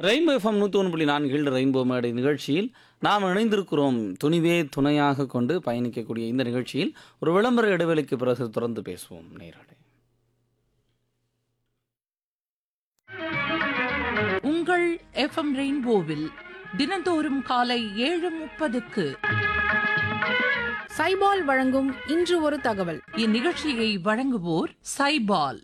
Rainbow FM நூற்றி ஒன்று புள்ளி நான்கில் ரெயின்போ மேடை நிகழ்ச்சியில் நாம் இணைந்திருக்கிறோம் துணிவே துணையாக கொண்டு பயணிக்கக்கூடிய இந்த நிகழ்ச்சியில் ஒரு விளம்பர இடைவெளிக்கு பிறகு தொடர்ந்து பேசுவோம் நேரடி உங்கள் எஃப்எம் ரெயின்போவில் தினந்தோறும் காலை ஏழு முப்பதுக்கு சைபால் வழங்கும் இன்று ஒரு தகவல் இந்நிகழ்ச்சியை வழங்குவோர் சைபால்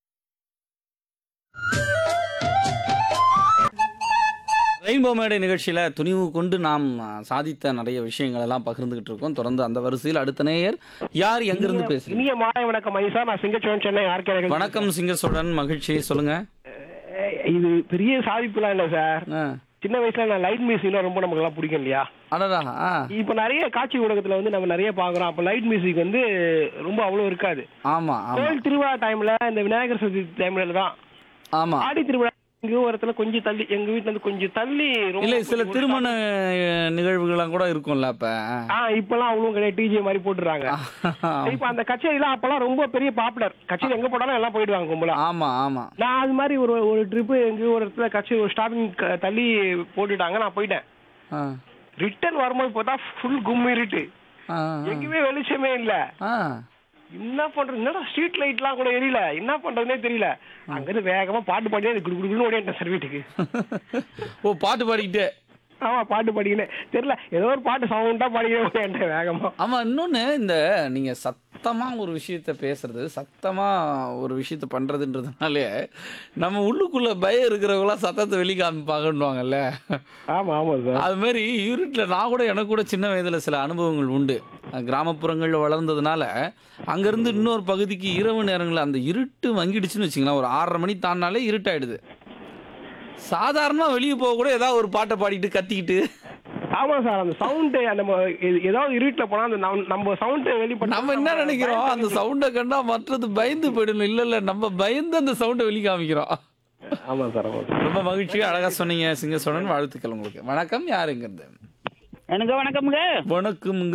ரெயின்போ மேடை நிகழ்ச்சியில் துணிவு கொண்டு நாம் ஆ, சாதித்த நிறைய விஷயங்கள் எல்லாம் பகிர்ந்துகிட்டு இருக்கோம் தொடர்ந்து அந்த வரிசையில் அடுத்த நேயர் யார் எங்கிருந்து பேசுறீங்க இனிய மாலை வணக்கம் மணிசா நான் சிங்கச்சோழன் சென்னை ஆர்கே வணக்கம் சிங்கசுடன் மகிழ்ச்சி சொல்லுங்க இது பெரிய சாதிப்புலாம் இல்ல சார் ஆ. சின்ன வயசுல நான் லைட் மியூசிக்னா ரொம்ப நமக்கு எல்லாம் பிடிக்கும் இல்லையா அடடா ஆ இப்ப நிறைய காட்சி ஊடகத்துல வந்து நம்ம நிறைய பாக்குறோம் அப்ப லைட் மியூசிக் வந்து ரொம்ப அவ்வளவு இருக்காது ஆமா ஆமா கோயில் திருவிழா டைம்ல இந்த விநாயகர் சதுர்த்தி டைம்ல தான் ஆமா ஆடி திருவிழா எங்க ஓரத்துல கொஞ்சம் தள்ளி எங்க வீட்டுல இருந்து கொஞ்சம் தள்ளி ரொம்ப இல்ல சில ஒரு திருமண அஹ், நிகழ்வுகள்லாம் கூட இருக்கும்ல அப்ப ஆ இப்பெல்லாம் அவ்வளவு கிடையாது டிஜே மாதிரி போட்டுறாங்க இப்ப அந்த கச்சேரிலாம் அப்பெல்லாம் ரொம்ப பெரிய பாப்புலர் கச்சேரி எங்க போனாலும் எல்லாம் போயிடுவாங்க கும்பலா ஆமா ஆமா நான் அது மாதிரி ஒரு ஒரு ட்ரிப்பு எங்கேயோ ஒரு இடத்துல கட்சி ஒரு ஸ்டாப்பிங் தள்ளி போட்டுட்டாங்க நான் போயிட்டேன் ஆ, ரிட்டர்ன் வரும்போது பார்த்தா ஃபுல் கும்மிருட்டு ஆ, எங்கேயுமே வெளிச்சமே இல்ல ஆ. என்ன பண்றது என்னடா ஸ்ட்ரீட் லைட்லாம் கூட எரியல என்ன பண்றதுனே தெரியல அங்கிருந்து வேகமா பாட்டு பாடியே குடு குடுன்னு ஓடிட்டேன் சார் வீட்டுக்கு ஓ பாட்டு பாடிக்கிட்டே ஆமா பாட்டு பாடிக்கினேன் தெரியல ஏதோ ஒரு பாட்டு சவுண்டா பாடிக்கிட்டே ஓடிட்டேன் வேகமா ஆமா இன்னொன்னு இந்த நீங்க சத்தமா ஒரு விஷயத்த பேசுறது சத்தமா ஒரு விஷயத்த பண்றதுன்றதுனாலே நம்ம உள்ளுக்குள்ள பயம் இருக்கிறவங்களாம் சத்தத்தை வெளி காமிப்பாங்கன்னுவாங்கல்ல ஆமா ஆமா சார் அது மாதிரி இருட்டில் நான் கூட எனக்கு கூட சின்ன வயதில் சில அனுபவங்கள் உண்டு கிராமப்புறங்களில் வளர்ந்ததுனால அங்கேருந்து இன்னொரு பகுதிக்கு இரவு நேரங்களில் அந்த இருட்டு வங்கிடுச்சுன்னு வச்சுங்களேன் ஒரு ஆறரை மணி தாண்டினாலே இருட்டாயிடுது சாதாரணமாக வெளியே போக கூட ஏதாவது ஒரு பாட்டை பாடிட்டு கத்திக்கிட்டு ஆமா சார் அந்த சவுண்ட் நம்ம எ- ஏதாவது இருட்டுல போனா அந்த நம்ம- நம்ம சவுண்ட் வெளிப்பட நம்ம என்ன நினைக்கிறோம் அந்த சவுண்டை கண்டா மற்றது பயந்து போயிடணும் இல்லை இல்லை நம்ம பயந்து அந்த சவுண்டை வெளி காமிக்கிறோம் ஆமா சார் ஆமா சார் ரொம்ப மகிழ்ச்சியாக அழகாக சொன்னீங்க சிங்கசோழன் வாழ்த்துக்கள் உங்களுக்கு வணக்கம் யாருங்கிறது எனக்கு வணக்கம்ங்க வணக்கம்ங்க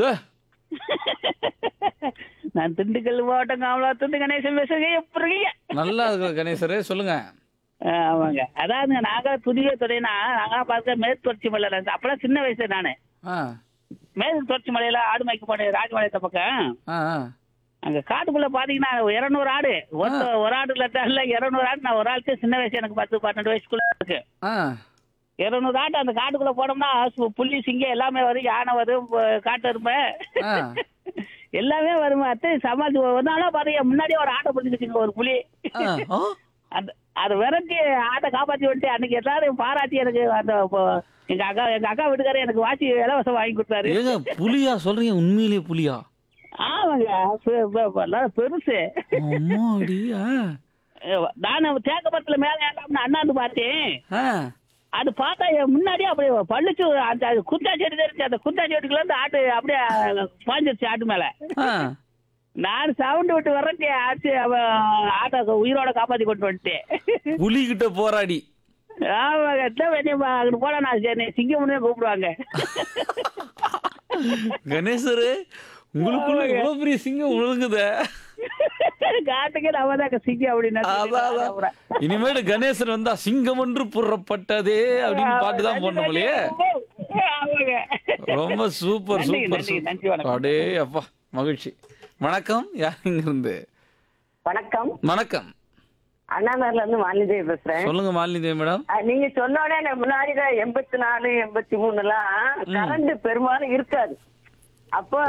நான் திண்டுக்கல் மாவட்டம் காமலாத்துந்து கணேசன் பேசுறேங்க எப்படி இருக்கீங்க? நல்லா இருக்கு கணேசரே சொல்லுங்க ஆ, ஆமாங்க அதாவதுங்க நாங்க புதிய துறைனா நாங்க பார்க்க மேற்கு தொடர்ச்சி மலையில இருந்து அப்பெல்லாம் சின்ன வயசு நானு ஆ மேற்கு தொடர்ச்சி மலையில ஆடு மேய்க்க போனேன் ராஜபாளையத்தை பக்கம் ஆ ஆ அங்க காட்டுக்குள்ள பாத்தீங்கன்னா இருநூறு ஆடு ஒருத்த ஒரு ஆடுல இல்ல இருநூறு ஆடு நான் ஒரு ஆளுக்கு சின்ன வயசு எனக்கு பத்து பன்னெண்டு வயசுக்குள்ள இருக்கு ஆ இருநூறு ஆடு அந்த காட்டுக்குள்ள போனோம்னா சு- புலி சிங்கம் எல்லாமே வரும் யானை வரும் ப- காட்டு எருமை ஆ. எல்லாமே வரும் அத்தை சமாளிச்சு ஒரு நாளா பாத்தீங்க முன்னாடியே ஒரு ஆட்டை பிடிச்சிருச்சுங்க ஒரு புலி ஆ, ஆ. அந்த அதை விரட்டி ஆட்டை காப்பாத்தி விட்டு அன்னைக்கு எல்லாரும் பாராட்டி எனக்கு அந்த இப்போ எங்க அக்கா எங்க அக்கா வீட்டுக்காரர் எனக்கு வாட்சி இலவசம் வாங்கி கொடுத்தாரு ஏங்க புலியா சொல்றீங்க உண்மையிலேயே புலியா ஆமாங்க பெ- பெ- பெ- நல்லா பெருசு அம்மாடி ஆ. நான் தேக்க மரத்துல மேல ஏறாமனு அண்ணாந்து பார்த்தேன் ஆ. அது பார்த்தா என் முன்னாடியே அப்படியே பள்ளிச்சு அந்த அது குத்தா செடி தெரிஞ்சு அந்த குத்தா செடிக்குள்ள இருந்து ஆட்டு அப்படியே பாஞ்சிருச்சு ஆட்டு மேல ஆ. நான் சவுண்ட் விட்டு வரட்டி ஆச்சு அவ ஆட்டை உயிரோட காப்பாத்தி கொண்டு வந்துட்டேன் புலி கிட்ட போராடி ஆமாங்க எத்தனை வேணும் அங்கிட்டு போனா நான் சரி சிங்கம்னே கூப்பிடுவாங்க கணேசரு உங்களுக்குள்ள இவ்வளவு பெரிய சிங்கம் உழுகுத காட்டுக்கு நம்ம தான் சிங்கம் அப்படின்னு அதான், அதான். இனிமேல் கணேசன் வந்தா சிங்கம் ஒன்று புறப்பட்டதே அப்படின்னு பாட்டு தான் போடணும் இல்லையே ஆமாங்க ரொம்ப சூப்பர் நன்றி, சூப்பர் நன்றி, நன்றி, சூப்பர் வணக்கம். அடே அப்பா மகிழ்ச்சி வணக்கம் யாருங்க இருந்து வணக்கம் வணக்கம் அண்ணாநகர்ல இருந்து மாலிதேவி பேசுறேன் சொல்லுங்க மாலினி தேவி மேடம் அஹ் நீங்க சொன்னோடனே எனக்கு முன்னாடி எண்பத்தி நாலு எண்பத்தி மூணு எல்லாம் கரண்ட் பெரும்பாலும் இருக்காது அப்போ